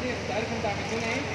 كتير انت عارف انت عامل لنا ايه؟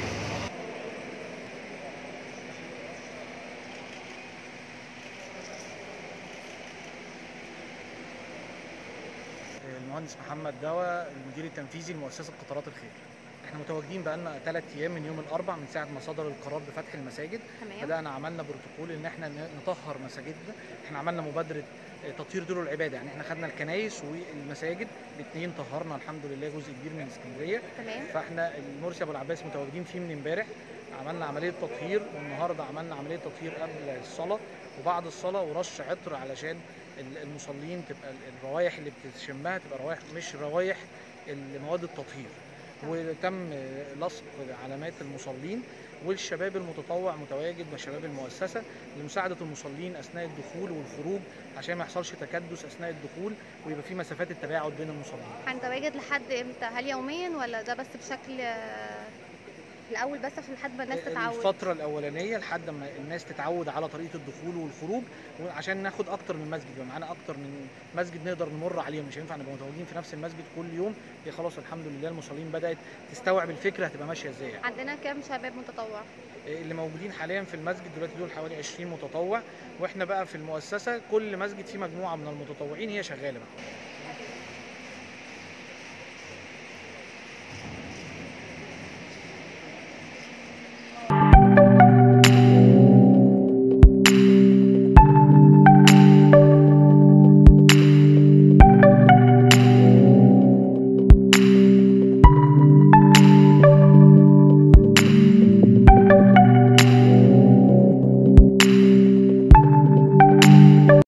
المهندس محمد دوا المدير التنفيذي لمؤسسه قطارات الخير احنا متواجدين بقالنا ثلاث ايام من يوم الاربع من ساعه ما صدر القرار بفتح المساجد تمام بدانا عملنا بروتوكول ان احنا نطهر مساجدنا احنا عملنا مبادره تطهير دور العباده يعني احنا خدنا الكنايس والمساجد الاثنين طهرنا الحمد لله جزء كبير من اسكندريه تمام فاحنا المرسي ابو العباس متواجدين فيه من امبارح عملنا عمليه تطهير والنهارده عملنا عمليه تطهير قبل الصلاه وبعد الصلاه ورش عطر علشان ال- المصلين تبقى ال- الروايح اللي بتشمها تبقى روايح مش روايح مواد التطهير وتم لصق علامات المصلين والشباب المتطوع متواجد وشباب المؤسسه لمساعده المصلين اثناء الدخول والخروج عشان ما يحصلش تكدس اثناء الدخول ويبقى في مسافات التباعد بين المصلين هنتواجد لحد امتى هل يوميا ولا ده بس بشكل آه، في الاول بس عشان لحد ما الناس تتعود الفترة الأولانية لحد ما الناس تتعود على طريقة الدخول والخروج وعشان ناخد أكتر من مسجد يبقى معانا أكتر من مسجد نقدر نمر عليهم مش هينفع نبقى متواجدين في نفس المسجد كل يوم هي خلاص الحمد لله المصلين بدأت تستوعب الفكرة هتبقى ماشية إزاي يعني. عندنا كام شباب متطوع اللي موجودين حاليا في المسجد دلوقتي دول حوالي 20 متطوع واحنا بقى في المؤسسة كل مسجد فيه مجموعة من المتطوعين هي شغالة بقى